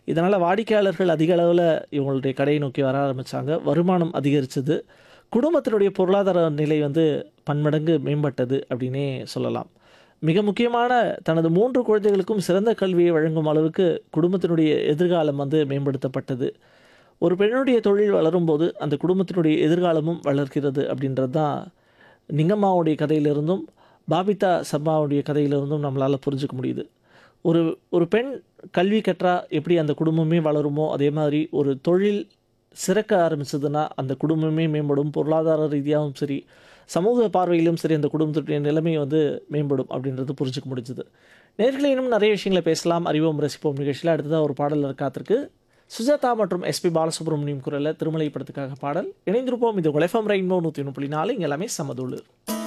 இதனால் வாடிக்கையாளர்கள் அதிக அளவில் இவங்களுடைய கடையை நோக்கி வர ஆரம்பித்தாங்க வருமானம் அதிகரித்தது குடும்பத்தினுடைய பொருளாதார நிலை வந்து பன்மடங்கு மேம்பட்டது அப்படின்னே சொல்லலாம் மிக முக்கியமான தனது மூன்று குழந்தைகளுக்கும் சிறந்த கல்வியை வழங்கும் அளவுக்கு குடும்பத்தினுடைய எதிர்காலம் வந்து மேம்படுத்தப்பட்டது ஒரு பெண்ணுடைய தொழில் வளரும்போது அந்த குடும்பத்தினுடைய எதிர்காலமும் வளர்க்கிறது அப்படின்றது தான் நிங்கம்மாவுடைய கதையிலிருந்தும் பாபிதா சர்மாவுடைய கதையிலிருந்தும் நம்மளால் புரிஞ்சுக்க முடியுது ஒரு ஒரு பெண் கல்வி கற்றா எப்படி அந்த குடும்பமே வளருமோ அதே மாதிரி ஒரு தொழில் சிறக்க ஆரம்பிச்சதுன்னா அந்த குடும்பமே மேம்படும் பொருளாதார ரீதியாகவும் சரி சமூக பார்வையிலும் சரி அந்த குடும்பத்துடைய நிலைமை வந்து மேம்படும் அப்படின்றது புரிஞ்சுக்க முடிஞ்சுது நேர்களை இன்னும் நிறைய விஷயங்களை பேசலாம் அறிவோம் ரசிப்போம் நிகழ்ச்சியில் அடுத்ததாக ஒரு பாடல் காத்திருக்கு சுஜாதா மற்றும் எஸ்பி பாலசுப்ரமணியம் குரலில் திருமலை படத்துக்காக பாடல் இணைந்திருப்போம் இது உலகம் ரெயின்போ நூற்றி ஒன்று புள்ளி நாலு இங்கே எல்லாமே சமதூள்